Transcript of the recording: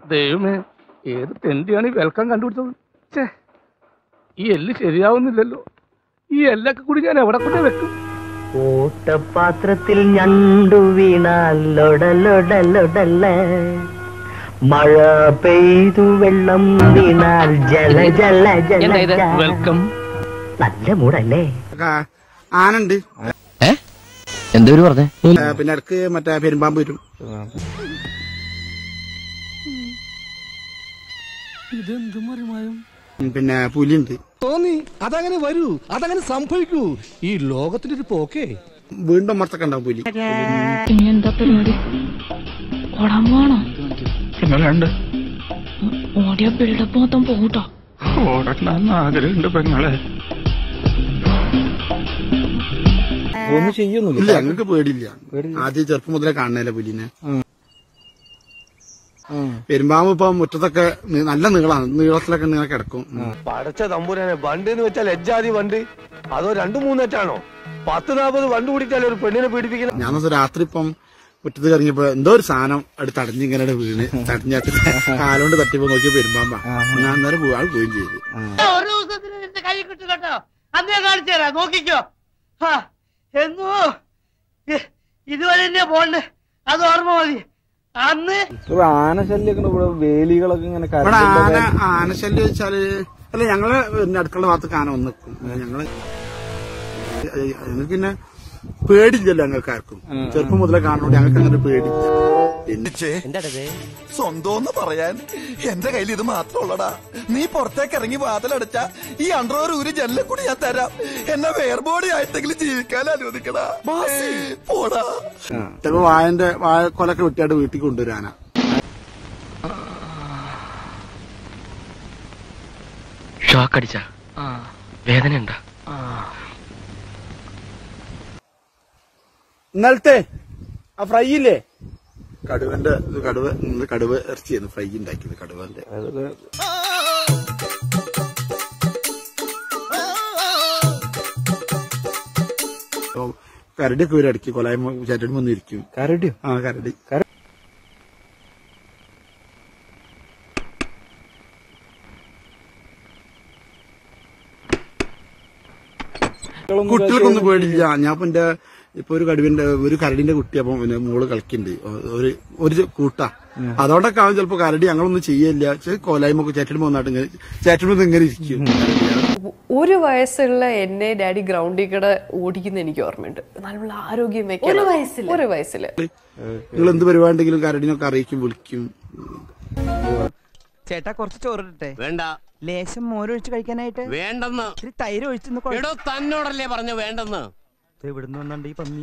ദൈവമേ ഏത് തെണ്ടിയാണ് ഈ വെൽക്കം കണ്ടുപിടിച്ചത് ഛേ ഈ എല്ല് ശരിയാവുന്നില്ലല്ലോ ഈ എല്ലൊക്കെ കൂടി ഞാൻ എവിടെ കൊണ്ട് വെക്കും ഓട്ടപാത്രത്തിൽ ഞണ്ടു വീണാൽ ലൊടലൊടലൊടല മഴ പെയ്തു വെള്ളം വീണാൽ ജല ജല ജല ജല. വെൽക്കം നല്ല മൂടല്ലേ ആനുണ്ട് എന്തോ പറഞ്ഞേ പിന്നെ ഇടക്ക് മറ്റേ പെരുമ്പാമ്പ് വരും ഉം, പിന്നെ പുലിയുണ്ട് തോന്നി അതങ്ങനെ വരൂ അതങ്ങനെ സംഭവിക്കൂ ഈ ലോകത്തിന്റെ ഒരു പോക്കേ വീണ്ടും അമർത്തൊക്കെ ഉണ്ടാവും പുലി ഇനി എന്താ പരിപാടി ഓടാൻ പോണോ പെങ്ങളുണ്ട് ഓടിയ ബിൽഡപ്പ് മൊത്തം പോട്ടോ ഓടണമെന്ന് ആഗ്രഹമുണ്ട് പെങ്ങളെ ഇല്ല ഞങ്ങൾക്ക് പേടിയില്ല ആദ്യം ചെറുപ്പം മുതലേ കാണണല്ലേ പുലിനെ പെരുമ്പാമ്പ് ഇപ്പൊ മുറ്റത്തൊക്കെ നി- നല്ല നീളാണ് നീളത്തിലൊക്കെ ഇങ്ങനെ കിടക്കും പടച്ച തമ്പുരാനെ വണ്ട് എന്ന് വെച്ചാൽ എജ്ജാതി വണ്ട് അതോ രണ്ടു മൂന്നെറ്റാണോ പത്ത് നാൽപ്പത് വണ്ട് കൂടിയിട്ടല്ലേ ഒരു പെണ്ണിനെ പീഡിപ്പിക്കണം ഞാൻ ദിവസം രാത്രി ഇപ്പം മുറ്റത്ത് ഇറങ്ങിയപ്പോ എന്തോ ഒരു സാധനം അടുത്ത് അടഞ്ഞിങ്ങനെ വീണ് തടഞ്ഞാട്ട് കാലോണ്ട് തട്ടിപ്പോ നോക്കിയ പെരുമ്പാമ്പാ ഞാൻ അന്നേരം പോയി ആൾ പോവുകയും ചെയ്തു ഒരു ദിവസത്തിന് നിന്റെ കൈ കിട്ടും കേട്ടോ അന്നേ കാണിച്ചു തരാം നോക്കിക്കോ ഹാ, എന്നോ ഇ- ഇതുവരെ തന്നെ പോണ്ട് അത് ഓർമ്മ മതി അന്ന് ഇവിടെ ആന ആനശല്യം വെച്ചാല് അല്ല ഞങ്ങള് പിന്നെ അടുക്കള ഭാഗത്ത് ആന വന്ന് നിൽക്കും ഞങ്ങള് ഞങ്ങൾക്ക് പിന്നെ പേടില്ലല്ലോ ഞങ്ങൾക്ക് ആർക്കും ചെറുപ്പം മുതലേ കാണുന്നോണ്ട് ഞങ്ങൾക്ക് അങ്ങനെ പേടില്ല പിന്നെ സ്വന്തം പറയാൻ എന്റെ കയ്യിൽ ഇത് മാത്രമുള്ളടാ നീ പുറത്തേക്ക് ഇറങ്ങി വാതിലടച്ച ഈ അണ്ടർവർ ഊരി ജനലിൽ കൂടി ഞാൻ തരാം എന്നെ വേർബോഡി ആയിട്ടെങ്കിലും ജീവിക്കാൻ അനുവദിക്കടാ പോടാ ചിലപ്പോ വായന്റെ വാഴക്കൊലൊക്കെ വെട്ടിയായിട്ട് വീട്ടിൽ കൊണ്ടുവരും ആന ഷോക്ക് അടിച്ച വേദന ഉണ്ടാ ഇന്നലത്തെ ആ ഫ്രൈ ഇല്ലേ കടുവന്റെ ഇത് കടുവ ഇന്ന് കടുവ ഇറച്ചിയായിരുന്നു ഫ്രൈ ഉണ്ടാക്കിയത് കടുവന്റെ അപ്പൊ കരടിയൊക്കെ വരും ഇടയ്ക്ക് കൊലായ്മ ചേട്ടൻ വന്നിരിക്കും കരടിയോ ആ കരടി കുട്ടികൾക്കൊന്നും പേടില്ല ഞാൻ ഇപ്പൊ എന്റെ ഇപ്പൊ ഒരു കടുവിന്റെ ഒരു കരടിന്റെ കുട്ടി അപ്പം പിന്നെ മോള് കളിക്കുന്നുണ്ട് ഒരു ഒരു കൂട്ടാ അതോടൊക്കെ ആവും ചിലപ്പോ കരടി ഞങ്ങളൊന്നും ചെയ്യില്ല കോലായ്മ ചേട്ടൻ വന്നിട്ട് ഇങ്ങനെ ചേട്ടൻ ഇങ്ങനെ ഇരിക്കും ഒരു വയസ്സുള്ള എന്നെ ഡാഡി ഗ്രൗണ്ടിൽ കൂടെ ഓടിക്കുന്ന എനിക്ക് ഓർമ്മയുണ്ട് നല്ല ആരോഗ്യം ഒരു വയസ്സിൽ ഒരു വയസ്സില് നിങ്ങൾ എന്ത് പരിപാടിണ്ടെങ്കിലും കരടിനൊക്കെ അറിയിക്കും വിളിക്കും ചേട്ടാ കുറച്ച് ചോറിട്ടെ വേണ്ട ലേശം മോരൊഴിച്ച് കഴിക്കാനായിട്ട് വേണ്ടെന്ന് ഇത്തിരി തൈര് ഒഴിച്ചെന്ന് എടോ തന്നോടല്ലേ പറഞ്ഞു വേണ്ടെന്ന് ഇവിടുന്ന് വന്നുണ്ട് ഈ പന്നി